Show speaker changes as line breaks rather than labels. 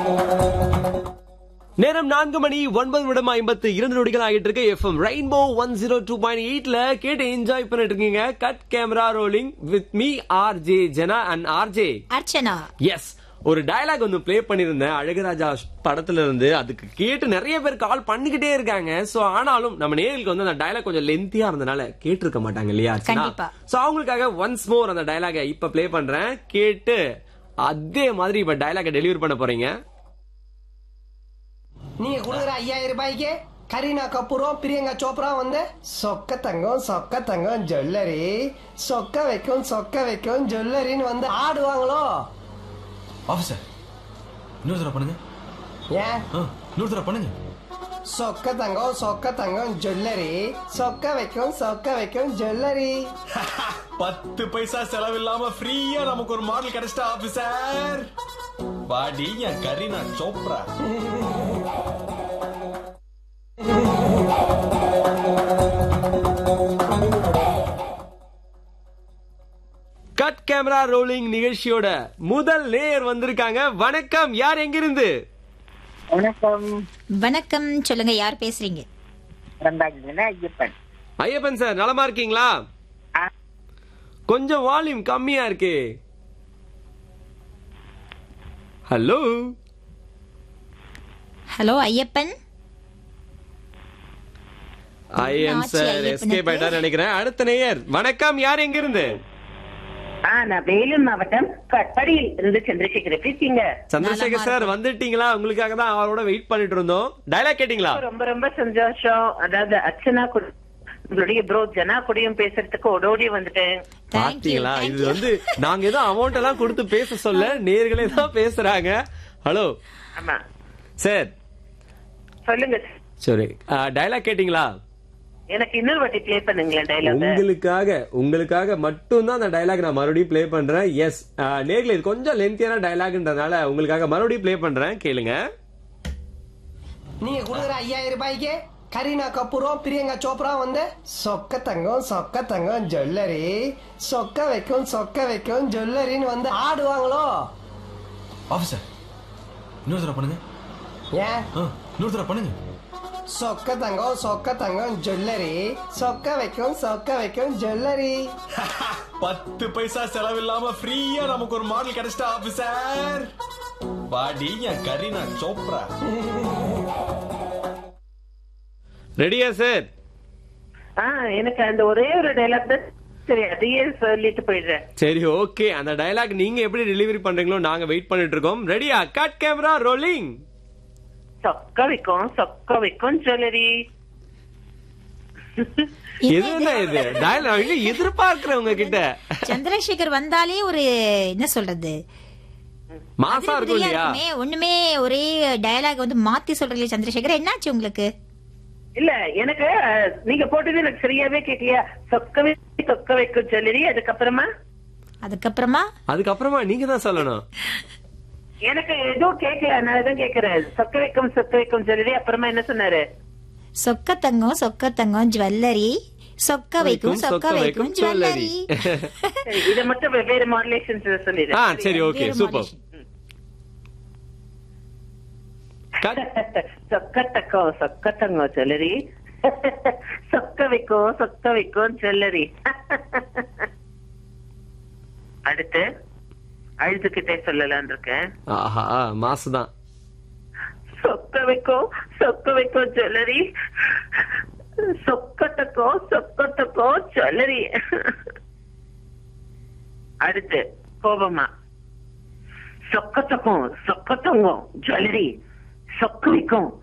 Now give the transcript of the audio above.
நேரம் நான்கு மணி ஒன்பது நிமிடம் ஐம்பத்து இரண்டு நொடிகள் ஆகிட்டு இருக்கு FM rainbow one zero two point எயிட்ல கேட்டு என்ஜாய் பண்ணிட்டு இருக்கீங்க cut camera rolling with me R J Jana and R J
Archana
எஸ் ஒரு டயலாக் வந்து ப்ளே பண்ணிருந்தேன் அழகராஜா படத்துல இருந்து அதுக்கு கேட்டு நிறைய பேர் கால் பண்ணிக்கிட்டே இருக்காங்க சோ ஆனாலும் நம்ம நேர்களுக்கு வந்து அந்த டயலாக் கொஞ்சம் லென்த்தியா இருந்தனால கேட்டிருக்க மாட்டாங்க இல்லையா
கண்டிப்பா.
சோ அவங்களுக்காக ஒன்ஸ் மோர் அந்த டயலாக இப்ப ப்ளே பண்றேன் கேட்டு அதே மாதிரி இப்ப டயலாக டெலிவரி பண்ண போறீங்க
நீங்க கொடுக்குற ஐயாயிரம் ரூபாய்க்கு கரீனா கபூரும் பிரியங்கா சோப்ரா வந்து சொக்க தங்கம் சொக்க தங்கம் ஜுவல்லரி சொக்க வைக்கும் சொக்க வைக்கும் ஜுவல்லரின்னு வந்து ஆடுவாங்களோ
ஆஃபீஸர் இன்னொரு தடவை பண்ணுங்க
ஏன்
ஆ இன்னொரு தடவை பண்ணுங்க
சொக்க தங்கம் சொக்க தங்கம் ஜுவல்லரி சொக்க வைக்கும் சொக்க வைக்கும் ஜுவல்லரி
பத்து பைசா செலவில்லாம ஃப்ரீயா நமக்கு ஒரு மாடல் கிடைச்சிட்டா ஆபீசர் பாடி என் Kareena Chopra
cut camera rolling நிகழ்ச்சியோட முதல் லேயர் வந்திருக்காங்க வணக்கம் யார் எங்கிருந்து
வணக்கம்
வணக்கம் சொல்லுங்க யார் பேசுறீங்க
ரம்பாஜினா ஐயப்பன்
ஐயப்பன் சார் நலமா இருக்கீங்களா
ஆ.
கொஞ்சம் வால்யூம் கம்மியா இருக்கு ஹலோ
ஹலோ ஐயப்பன்
ஐஎம்
ஆச்சு
சார்
ஐயப்பனுக்கு.
எஸ்கேப் ஆயிட்டார் நினைக்கிறேன் அடுத்த நேயர் வணக்கம் யார் எங்கிருந்து
ஆ நான் வேலூர் மாவட்டம் கட்படியில் இருந்து சந்திரசேகர் பேசிங்க
சந்திரசேகர்
நலமா
சார் வந்துட்டீங்களா உங்களுக்காக தான் அவரோட வெயிட் பண்ணிட்டு இருந்தோம் டயலாக் கேட்டீங்களா
ரொம்ப ரொம்ப சந்தோஷம் அதாவது அர்ச்சனா கூட உங்களுடைய ப்ரோ ஜனா கூடயும் பேசுறதுக்கு ஓடோடி வந்துட்டேன்
Thank you,
பாத்தீங்களா
thank
இது
you.
வந்து நாங்க ஏதோ அமௌண்ட் எல்லாம் கொடுத்து பேச சொல்ல நேர்களே தான் பேசுறாங்க ஹலோ
ஆமா
சார்
சொல்லுங்க
சரி டயலாக் கேட்டீங்களா
எனக்கு இன்னொரு வாட்டி ப்ளே பண்ணுங்களேன் டைலாக்
உங்களுக்காக உங்களுக்காக மட்டும் தான் அந்த டயலாக் நான் மறுபடியும் ப்ளே பண்றேன் எஸ் நேர்ல இது கொஞ்சம் லென்த்தியான டயலாக்ன்றதுனால உங்களுக்காக மறுபடியும் ப்ளே பண்றேன் கேளுங்க
நீங்க கொடுக்குற ஐயாயிரம் ரூபாய்க்கு கரீனா கபூரும் பிரியங்கா சோப்ரா வந்து சொக்க தங்கம் சொக்க தங்கம் ஜுவல்லரி சொக்க வைக்கும் சொக்க வைக்கும் ஜுவல்லரின்னு வந்து ஆடுவாங்களோ
ஆஃபீஸர் இன்னொரு தடவை பண்ணுங்க
ஏன்
ஆ இன்னொரு தடவை பண்ணுங்க
சொக்க தங்கம் சொக்க தங்கம் ஜுவல்லரி சொக்க வைக்கும் சொக்க வைக்கும் ஜுவல்லரி
பத்து பைசா செலவில்லாம ஃப்ரீயா நமக்கு ஒரு மாடல் கிடைச்சிட்டா ஆபீசர் பாடி என் கரீனா சோப்ரா
ரெடியா சார்
ஆ எனக்கு அந்த ஒரே ஒரு டைலாக் தான் சரி அதையே சொல்லிட்டு போயிடுறேன்
சரி ஓகே அந்த டயலாக் நீங்க எப்படி டெலிவரி பண்றீங்களோ நாங்க வெயிட் பண்ணிட்டு இருக்கோம் ரெடியா கட் கேமரா ரோலிங்
சொக்க வைக்கும் சொக்க வைக்கும் ஜுவல்லரி
எது என்ன இது டயலாக் எதிர்பார்க்கிறவங்க கிட்ட
சந்திரசேகர் வந்தாலே ஒரு என்ன சொல்றது
மாசா இருக்கும்
அதிரடியா
இல்லையா
இருக்குமே. ஒண்ணுமே ஒரே டயலாக் வந்து மாத்தி சொல்றீங்களே சந்திரசேகர் என்னாச்சு உங்களுக்கு
இல்ல எனக்கு அஹ், நீங்க போட்டது எனக்கு சரியாவே கேட்கலையா சொக்கவே சொக்க வைக்கும் ஜுவல்லரி அதுக்கப்புறமா
அதுக்கப்புறமா
அதுக்கப்புறமா நீங்க தான் சொல்லணும்
எனக்கு எதுவும் கேட்கல அதனாலதான் கேக்குறேன் சொக்க வைக்கும் சொக்க வைக்கும் ஜுவல்லரி அப்புறமா என்ன சொன்னாரு
சொக்க தங்கம் சொக்க தங்கம் ஜுவல்லரி சொக்க வைக்கும் சொக்க வைக்கும் ஜுவல்லரி
சரி, இதை மட்டும் வெவ்வேறு மாடுலேஷன்ஸ் சொல்லிடு
ஆ சரி ஓகே
வேறு
சூப்பர் கட்
சொக்கத்தக்கம் சொக்கத்தங்கம் ஜுவல்லரி சொக்க வைக்கும் சொக்க வைக்கும் ஜுவல்லரி அடுத்து அழுதுகிட்டே சொல்லலான் இருக்கேன்
ஆஹா மாசு தான்
சொக்க வைக்கும் சொக்க வைக்கும் ஜுவல்லரி சொக்கத்தக்கம் சொக்கத்தக்கம் ஜுவல்லரி அடுத்து கோபமா சொக்கத்தக்கம் சொக்கத்தங்கம் ஜுவல்லரி சொக்க வைக்கும்